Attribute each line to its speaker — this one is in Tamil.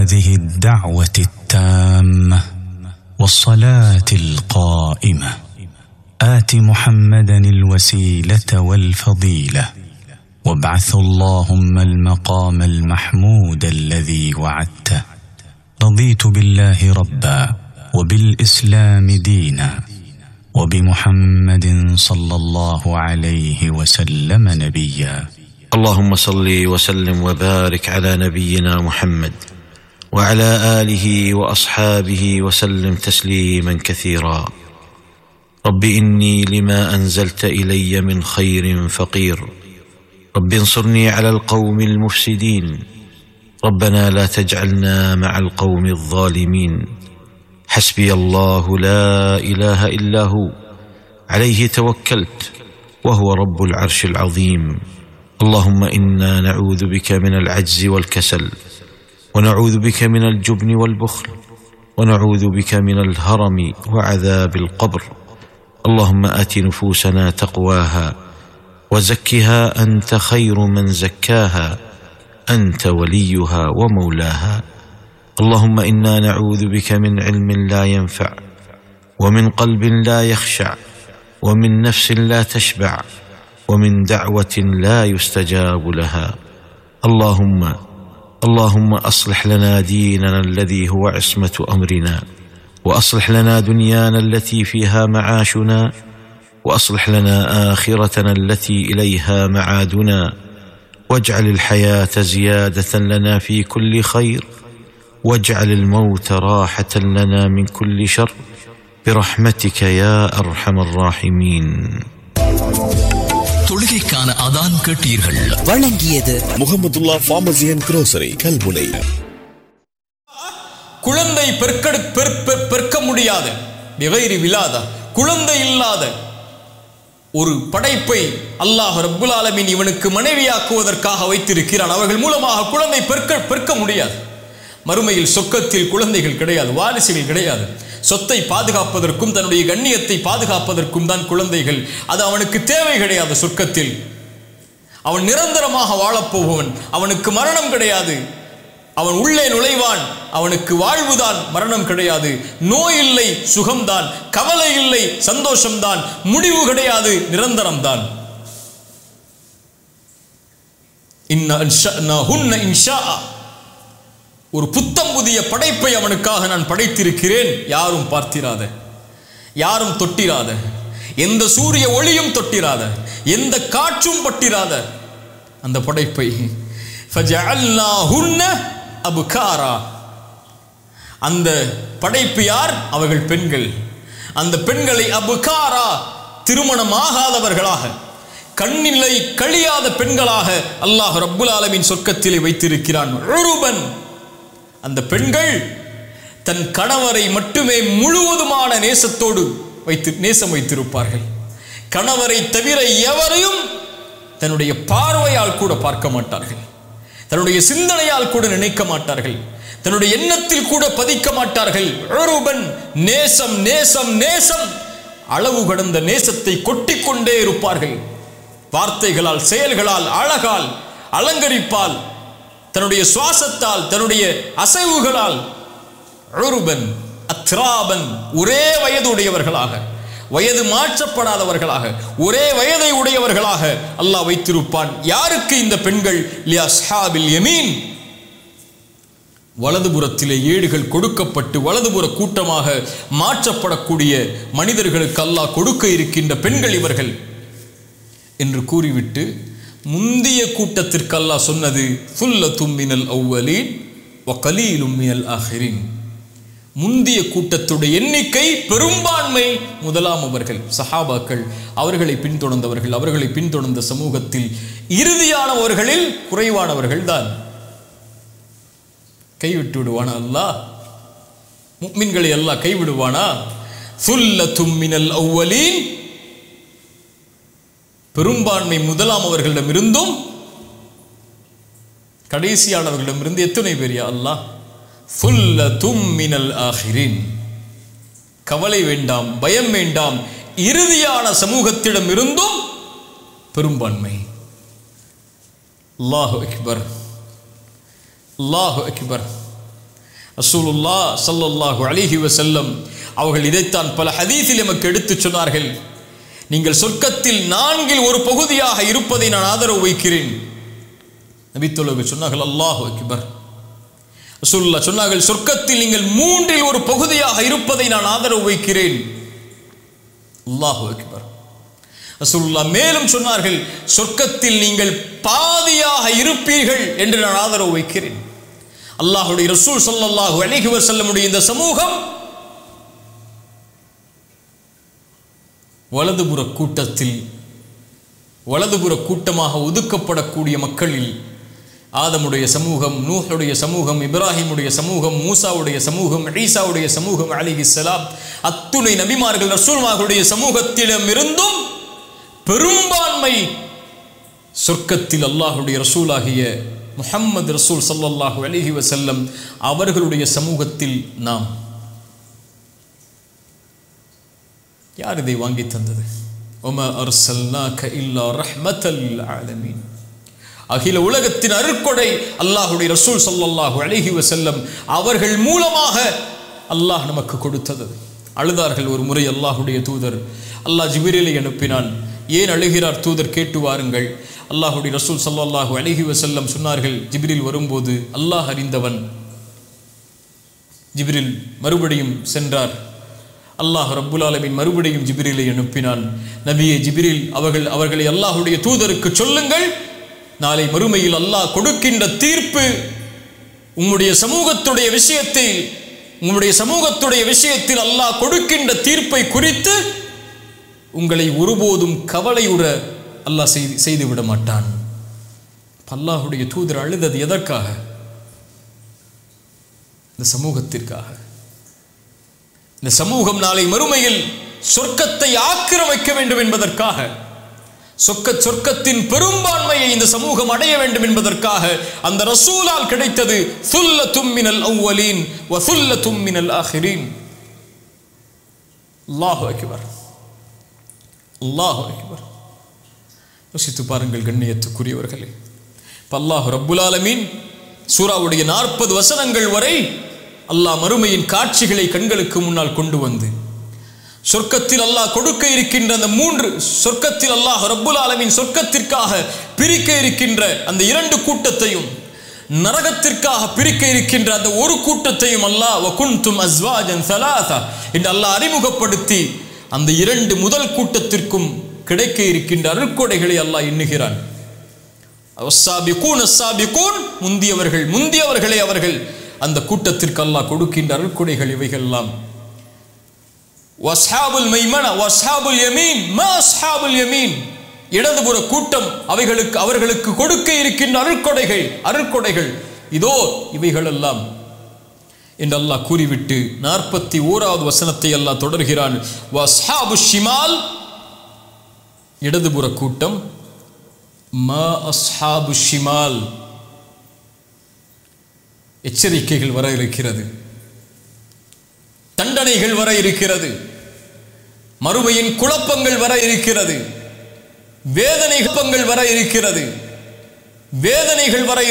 Speaker 1: هذه الدعوه التامه والصلاه القائمه ات محمدا الوسيله والفضيله وابعث اللهم المقام المحمود الذي وعدته رضيت بالله ربا وبالاسلام دينا وبمحمد صلى الله عليه وسلم نبيا
Speaker 2: اللهم صل وسلم وبارك على نبينا محمد وعلى اله واصحابه وسلم تسليما كثيرا رب اني لما انزلت الي من خير فقير رب انصرني على القوم المفسدين ربنا لا تجعلنا مع القوم الظالمين حسبي الله لا اله الا هو عليه توكلت وهو رب العرش العظيم اللهم انا نعوذ بك من العجز والكسل ونعوذ بك من الجبن والبخل ونعوذ بك من الهرم وعذاب القبر اللهم ات نفوسنا تقواها وزكها انت خير من زكاها انت وليها ومولاها اللهم انا نعوذ بك من علم لا ينفع ومن قلب لا يخشع ومن نفس لا تشبع ومن دعوه لا يستجاب لها اللهم اللهم اصلح لنا ديننا الذي هو عصمه امرنا واصلح لنا دنيانا التي فيها معاشنا واصلح لنا اخرتنا التي اليها معادنا واجعل الحياه زياده لنا في كل خير واجعل الموت راحه لنا من كل شر برحمتك يا ارحم الراحمين
Speaker 3: தொழுகைக்கான அதான் கேட்டீர்கள்
Speaker 4: வழங்கியது
Speaker 5: Mohamedulla pharmacy and grocery Kalmunai
Speaker 6: குழந்தை பெருக்கெடு பெர்- பெர்- பெருக்க முடியாத நிகைரி விழாத குழந்தை இல்லாத ஒரு படைப்பை அல்லாஹ் ரப்புல் ஆலமீன் இவனுக்கு மனைவியாக்குவதற்காக வைத்திருக்கிறான் அவர்கள் மூலமாக குழந்தை பெருக்க பெருக்க முடியாது மறுமையில் சொக்கத்தில் குழந்தைகள் கிடையாது வாரிசுகள் கிடையாது சொத்தை பாதுகாப்பதற்கும் தன்னுடைய கண்ணியத்தை பாதுகாப்பதற்கும் தான் குழந்தைகள் அது அவனுக்கு தேவை கிடையாது சொர்க்கத்தில் அவன் நிரந்தரமாக வாழப்போபவன் அவனுக்கு மரணம் கிடையாது அவன் உள்ளே நுழைவான் அவனுக்கு வாழ்வுதான் மரணம் கிடையாது நோய் இல்லை சுகம்தான் கவலை இல்லை சந்தோஷம்தான் முடிவு கிடையாது நிரந்தரம்தான் இன்ன அன்ஷஅனாஹுன்ன இன்ஷாஅ. ஒரு புத்தம் புதிய படைப்பை அவனுக்காக நான் படைத்திருக்கிறேன் யாரும் பார்த்திராத யாரும் தொட்டிராத எந்த சூரிய ஒளியும் தொட்டிராத எந்த காற்றும் பட்டிராத அந்த படைப்பை ஃபஜஅல்னாஹுன்ன அபுகாரா அந்த படைப்பு யார் அவர்கள் பெண்கள் அந்த பெண்களை அபுகாரா திருமணம் ஆகாதவர்களாக கண்ணிலை கழியாத பெண்களாக அல்லாஹ் ரப்புல் ஆலமீன் சொர்க்கத்திலே வைத்திருக்கிறான் உருபன் அந்த பெண்கள் தன் கணவரை மட்டுமே முழுவதுமான நேசத்தோடு வைத்து நேசம் வைத்திருப்பார்கள் கணவரை தவிர எவரையும் தன்னுடைய பார்வையால் கூட பார்க்க மாட்டார்கள் தன்னுடைய சிந்தனையால் கூட நினைக்க மாட்டார்கள் தன்னுடைய எண்ணத்தில் கூட பதிக்க மாட்டார்கள் உருபன் நேசம் நேசம் நேசம் அளவு கடந்த நேசத்தை கொட்டிக்கொண்டே இருப்பார்கள் வார்த்தைகளால் செயல்களால் அழகால் அலங்கரிப்பால் தன்னுடைய சுவாசத்தால் தன்னுடைய அசைவுகளால் உருபன் அத்ராபன் ஒரே வயது உடையவர்களாக வயது மாற்றப்படாதவர்களாக ஒரே வயதை உடையவர்களாக அல்லாஹ் வைத்திருப்பான் யாருக்கு இந்த பெண்கள் லியஸ்ஹாபில் யமீன் வலதுபுறத்திலே ஏடுகள் கொடுக்கப்பட்டு வலதுபுற கூட்டமாக மாற்றப்படக்கூடிய மனிதர்களுக்கு அல்லாஹ் கொடுக்க இருக்கின்ற பெண்கள் இவர்கள் என்று கூறிவிட்டு முந்திய கூட்டத்திற்கு அல்லாஹ் சொன்னது ஃபுல்ல தும்மினல் அவ்வலீன் வகலீலும் மினல் ஆஹிரின் முந்திய கூட்டத்துடைய எண்ணிக்கை பெரும்பான்மை முதலாம் அவர்கள் சஹாபாக்கள் அவர்களை பின்தொடர்ந்தவர்கள் அவர்களை பின்தொடர்ந்த சமூகத்தில் இறுதியானவர்களில் குறைவானவர்கள் தான் கைவிட்டு விடுவானா அல்லாஹ் முக்மின்களை அல்லாஹ் கைவிடுவானா சுல்ல தும்மினல் அவ்வலீன் பெரும்பான்மை முதலாம் அவர்களிடமிருந்தும் கடைசியானவர்களிடமிருந்து எத்தனை பேர் யா அல்லாஹ் ஃபுல்ல தும்மினல் ஆஹிரின் கவலை வேண்டாம் பயம் வேண்டாம் இறுதியான சமூகத்திடம் இருந்தும் பெரும்பான்மை அல்லாஹு அக்பர் அல்லாஹு அக்பர் ரசூலுல்லா ஸல்லல்லாஹு அலைஹி வஸல்லம் அவர்கள் இதைத்தான் பல ஹதீஸில் எமக்கு எடுத்துச் சொன்னார்கள் நீங்கள் சொர்க்கத்தில் நான்கில் ஒரு பகுதியாக இருப்பதை நான் ஆதரவு வைக்கிறேன் நபித்தோழர்கள் சொன்னார்கள் அல்லாஹு அக்பர் ரசூலுல்லாஹ் சொன்னார்கள் சொர்க்கத்தில் நீங்கள் மூன்றில் ஒரு பகுதியாக இருப்பதை நான் ஆதரவு வைக்கிறேன் அல்லாஹு அக்பர் ரசூலுல்லாஹ் மேலும் சொன்னார்கள் சொர்க்கத்தில் நீங்கள் பாதியாக இருப்பீர்கள் என்று நான் ஆதரவு வைக்கிறேன் அல்லாஹுடைய ரசூல் ஸல்லல்லாஹு அலைஹி வஸல்லமுடைய இந்த சமூகம் வலதுபுற கூட்டத்தில் வலதுபுற கூட்டமாக ஒதுக்கப்படக்கூடிய மக்களில் ஆதமுடைய சமூகம் நூஹுடைய சமூகம் இப்ராஹிமுடைய சமூகம் மூசாவுடைய சமூகம் ஈசாவுடைய சமூகம் அலிஹிஸ்ஸலாம் அத்துணை நபிமார்கள் ரசூல்மார்களுடைய சமூகத்திடமிருந்தும் பெரும்பான்மை சொர்க்கத்தில் அல்லாஹுடைய ரசூலாகிய முஹம்மது ரசூல் ஸல்லல்லாஹு அலைஹி வஸல்லம் அவர்களுடைய சமூகத்தில் நாம் யார் இதை வாங்கி தந்தது ஒம அர்சல்னாக இல்லா ரஹ்மத்தல் ஆலமீன் அகில உலகத்தின் அருட்கொடை அல்லாஹுடைய ரசூல் ஸல்லல்லாஹு அலைஹி வஸல்லம் அவர்கள் மூலமாக அல்லாஹ் நமக்கு கொடுத்தது அழுதார்கள் ஒரு முறை அல்லாஹுடைய தூதர் அல்லாஹ் ஜிபிரிலை அனுப்பினான் ஏன் அழுகிறார் தூதர் கேட்டு வாருங்கள் அல்லாஹுடைய ரசூல் ஸல்லல்லாஹு அலைஹி வஸல்லம் சொன்னார்கள் ஜிப்ரில் வரும்போது அல்லாஹ் அறிந்தவன் ஜிப்ரில் மறுபடியும் சென்றார் அல்லாஹ் ரப்புல் ஆலமீன் மறுபடியும் ஜிப்ரிலை அனுப்பினான் நபியே ஜிப்ரில் அவர்கள் அவர்களை அல்லாஹுடைய தூதருக்கு சொல்லுங்கள் நாளை மறுமையில் அல்லாஹ் கொடுக்கின்ற தீர்ப்பு உம்முடைய சமூகத்துடைய விஷயத்தில் உம்முடைய சமூகத்துடைய விஷயத்தில் அல்லாஹ் கொடுக்கின்ற தீர்ப்பை குறித்து உங்களை ஒருபோதும் கவலையுற அல்லாஹ் செய்து செய்து விட மாட்டான் அப்ப அல்லாஹுடைய தூதர் அழுதது எதற்காக இந்த சமூகத்திற்காக இந்த சமூகம் நாளை மறுமையில் சொர்க்கத்தை ஆக்கிரமிக்க வேண்டும் என்பதற்காக சொக்க சொர்க்கத்தின் பெரும்பான்மையை இந்த சமூகம் அடைய வேண்டும் என்பதற்காக அந்த ரசூலால் கிடைத்தது சுல்ல தும்மினல் அவ்வலீன் வ சுல்ல தும்மினல் ஆஹிரீன் அல்லாஹு அக்பர் அல்லாஹு அக்பர் யோசித்து பாருங்கள் கண்ணியத்துக்குரியவர்களே இப்ப அல்லாஹ் ரப்புல் ஆலமீன் சூராவுடைய நாற்பது வசனங்கள் வரை அல்லாஹ் மறுமையின் காட்சிகளை கண்களுக்கு முன்னால் கொண்டு வந்து சொர்க்கத்தில் அல்லாஹ் கொடுக்க இருக்கின்ற அந்த மூன்று சொர்க்கத்தில் அல்லாஹ் ரப்புல் ஆலமீன் சொர்க்கத்திற்காக பிரிக்க இருக்கின்ற அந்த இரண்டு கூட்டத்தையும் நரகத்திற்காக பிரிக்க இருக்கின்ற அந்த ஒரு கூட்டத்தையும் அல்லாஹ் வகுந்தும் அஸ்வாஜன் சலாசா என்று அல்லாஹ் அறிமுகப்படுத்தி அந்த இரண்டு முதல் கூட்டத்திற்கும் கிடைக்க இருக்கின்ற அருட்கொடைகளை அல்லாஹ் எண்ணுகிறான் அஸ்ஸாபிகூன் அஸ்ஸாபிகூன் முந்தியவர்கள் முந்தியவர்களே அவர்கள் அந்த கூட்டத்திற்கு அல்லாஹ் கொடுக்கின்ற அருட்கொடைகள் இவைகள் எல்லாம் வஸ்ஹாபுல் மைமன வஸ்ஹாபுல் யமீன் மா அஸ்ஹாபுல் யமீன் இடதுபுற கூட்டம் அவைகளுக்கு அவர்களுக்கு கொடுக்க இருக்கின்ற அருட்கொடைகள் அருட்கொடைகள் இதோ இவைகள் எல்லாம் என்று அல்லாஹ் கூறிவிட்டு நாற்பத்தி ஓராவது வசனத்தை அல்லாஹ் தொடர்கிறான் வஸ்ஹாபு ஷிமால் இடதுபுற கூட்டம் மா அஸ்ஹாபு ஷிமால் எச்சரிக்கைகள் வர இருக்கிறது தண்டனைகள் வர இருக்கிறது மறுமையின் குழப்பங்கள் வர இருக்கிறது வேதனை குழப்பங்கள் வர இருக்கிறது வேதனைகள் வர